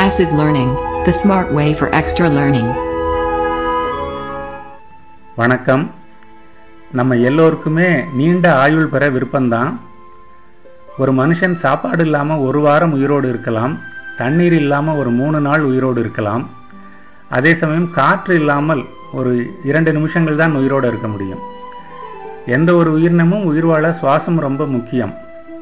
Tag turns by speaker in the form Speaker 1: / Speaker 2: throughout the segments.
Speaker 1: Acid Learning, the smart way for extra learning.
Speaker 2: வணக்கம் நம்ம எல்லோருக்குமே நீண்ட ஆயுள் பெற விருப்பம்தான் ஒரு மனுஷன் சாப்பாடு இல்லாமல் ஒரு வாரம் உயிரோடு இருக்கலாம் தண்ணீர் இல்லாமல் ஒரு மூணு நாள் உயிரோடு இருக்கலாம் அதே சமயம் காற்று இல்லாமல் ஒரு இரண்டு நிமிஷங்கள் தான் உயிரோடு இருக்க முடியும் எந்த ஒரு உயிரினமும் உயிர் வாழ சுவாசம் ரொம்ப முக்கியம்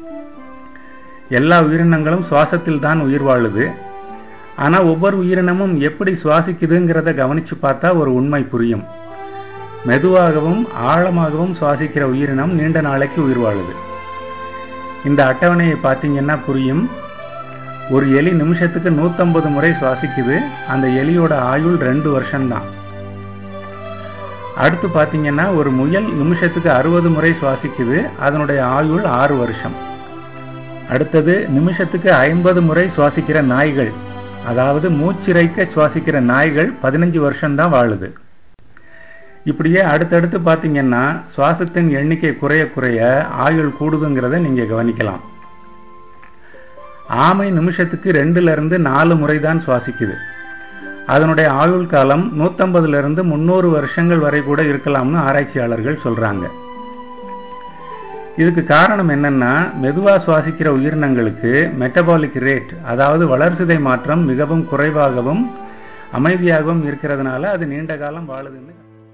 Speaker 2: எல்லா உயிரினங்களும் சுவாசத்தில் தான் உயிர் வாழுது ஆனால் ஒவ்வொரு உயிரினமும் எப்படி சுவாசிக்குதுங்கிறத கவனித்து பார்த்தா ஒரு உண்மை புரியும் மெதுவாகவும் ஆழமாகவும் சுவாசிக்கிற உயிரினம் நீண்ட நாளைக்கு உயிர் வாழுது இந்த அட்டவணையை பார்த்தீங்கன்னா புரியும் ஒரு எலி நிமிஷத்துக்கு நூற்றம்பது முறை சுவாசிக்குது அந்த எலியோட ஆயுள் ரெண்டு வருஷம்தான் அடுத்து பார்த்தீங்கன்னா ஒரு முயல் நிமிஷத்துக்கு அறுபது முறை சுவாசிக்குது அதனுடைய ஆயுள் ஆறு வருஷம் அடுத்தது நிமிஷத்துக்கு ஐம்பது முறை சுவாசிக்கிற நாய்கள் அதாவது மூச்சிறைக்க சுவாசிக்கிற நாய்கள் பதினஞ்சு வருஷம்தான் வாழுது இப்படியே அடுத்தடுத்து பார்த்தீங்கன்னா சுவாசத்தின் எண்ணிக்கை குறைய குறைய ஆயுள் கூடுதுங்கிறத நீங்கள் கவனிக்கலாம் ஆமை நிமிஷத்துக்கு ரெண்டுல இருந்து நாலு முறை தான் சுவாசிக்குது அதனுடைய ஆயுள் காலம் நூற்றம்பதுல இருந்து முந்நூறு வருஷங்கள் வரை கூட இருக்கலாம்னு ஆராய்ச்சியாளர்கள் சொல்றாங்க இதுக்கு காரணம் என்னன்னா மெதுவா சுவாசிக்கிற உயிரினங்களுக்கு மெட்டபாலிக் ரேட் அதாவது வளர்சிதை மாற்றம் மிகவும் குறைவாகவும் அமைதியாகவும் இருக்கிறதுனால அது நீண்ட காலம் வாழுதுன்னு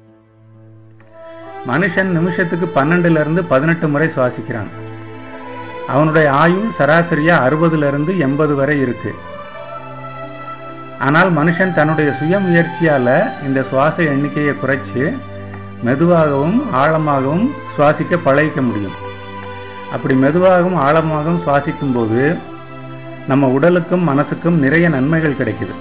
Speaker 2: மனுஷன் நிமிஷத்துக்கு பன்னெண்டுல இருந்து பதினெட்டு முறை சுவாசிக்கிறான் அவனுடைய ஆயுள் சராசரியா அறுபதுல இருந்து எண்பது வரை இருக்கு ஆனால் மனுஷன் தன்னுடைய சுய முயற்சியால இந்த சுவாச எண்ணிக்கையை குறைச்சு மெதுவாகவும் ஆழமாகவும் சுவாசிக்க பழகிக்க முடியும் அப்படி மெதுவாகவும் ஆழமாகவும் சுவாசிக்கும் போது நம்ம உடலுக்கும் மனசுக்கும் நிறைய நன்மைகள் கிடைக்குது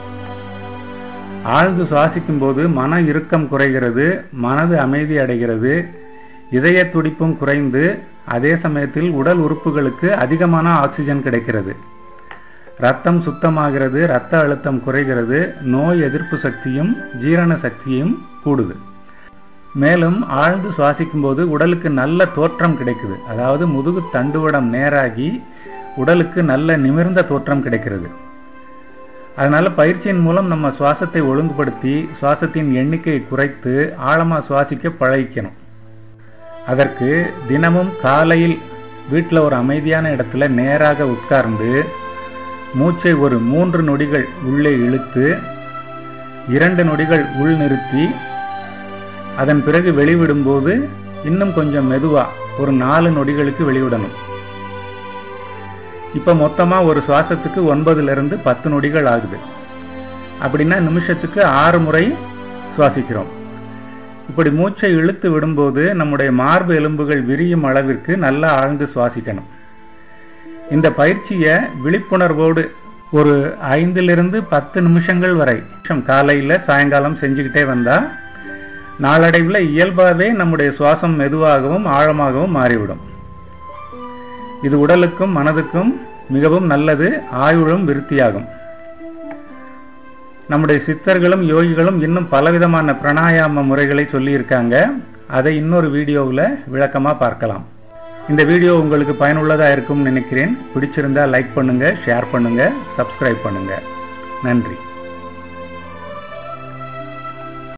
Speaker 2: ஆழ்ந்து சுவாசிக்கும் போது மன இறுக்கம் குறைகிறது மனது அமைதி அடைகிறது இதய துடிப்பும் குறைந்து அதே சமயத்தில் உடல் உறுப்புகளுக்கு அதிகமான ஆக்சிஜன் கிடைக்கிறது ரத்தம் சுத்தமாகிறது இரத்த அழுத்தம் குறைகிறது நோய் எதிர்ப்பு சக்தியும் ஜீரண சக்தியும் கூடுது மேலும் ஆழ்ந்து சுவாசிக்கும் போது உடலுக்கு நல்ல தோற்றம் கிடைக்குது அதாவது முதுகு தண்டுவடம் நேராகி உடலுக்கு நல்ல நிமிர்ந்த தோற்றம் கிடைக்கிறது அதனால பயிற்சியின் மூலம் நம்ம சுவாசத்தை ஒழுங்குபடுத்தி சுவாசத்தின் எண்ணிக்கையை குறைத்து ஆழமாக சுவாசிக்க பழகிக்கணும் அதற்கு தினமும் காலையில் வீட்டில் ஒரு அமைதியான இடத்துல நேராக உட்கார்ந்து மூச்சை ஒரு மூன்று நொடிகள் உள்ளே இழுத்து இரண்டு நொடிகள் உள் நிறுத்தி அதன் பிறகு வெளிவிடும்போது இன்னும் கொஞ்சம் மெதுவா ஒரு நாலு நொடிகளுக்கு வெளிவிடணும் இப்போ மொத்தமாக ஒரு சுவாசத்துக்கு ஒன்பதுலேருந்து பத்து நொடிகள் ஆகுது அப்படின்னா நிமிஷத்துக்கு ஆறு முறை சுவாசிக்கிறோம் இப்படி மூச்சை இழுத்து விடும்போது நம்முடைய மார்பு எலும்புகள் விரியும் அளவிற்கு நல்லா ஆழ்ந்து சுவாசிக்கணும் இந்த பயிற்சியை விழிப்புணர்வோடு ஒரு ஐந்திலிருந்து பத்து நிமிஷங்கள் வரை காலையில் சாயங்காலம் செஞ்சுக்கிட்டே வந்தால் நாளடைவில் இயல்பாகவே நம்முடைய சுவாசம் மெதுவாகவும் ஆழமாகவும் மாறிவிடும் இது உடலுக்கும் மனதுக்கும் மிகவும் நல்லது ஆயுளும் விருத்தியாகும் நம்முடைய சித்தர்களும் யோகிகளும் இன்னும் பலவிதமான பிராணாயாம முறைகளை சொல்லியிருக்காங்க அதை இன்னொரு வீடியோவில் விளக்கமாக பார்க்கலாம் இந்த வீடியோ உங்களுக்கு பயனுள்ளதாக இருக்கும்னு நினைக்கிறேன் பிடிச்சிருந்தா லைக் பண்ணுங்க ஷேர் பண்ணுங்க சப்ஸ்கிரைப் பண்ணுங்க நன்றி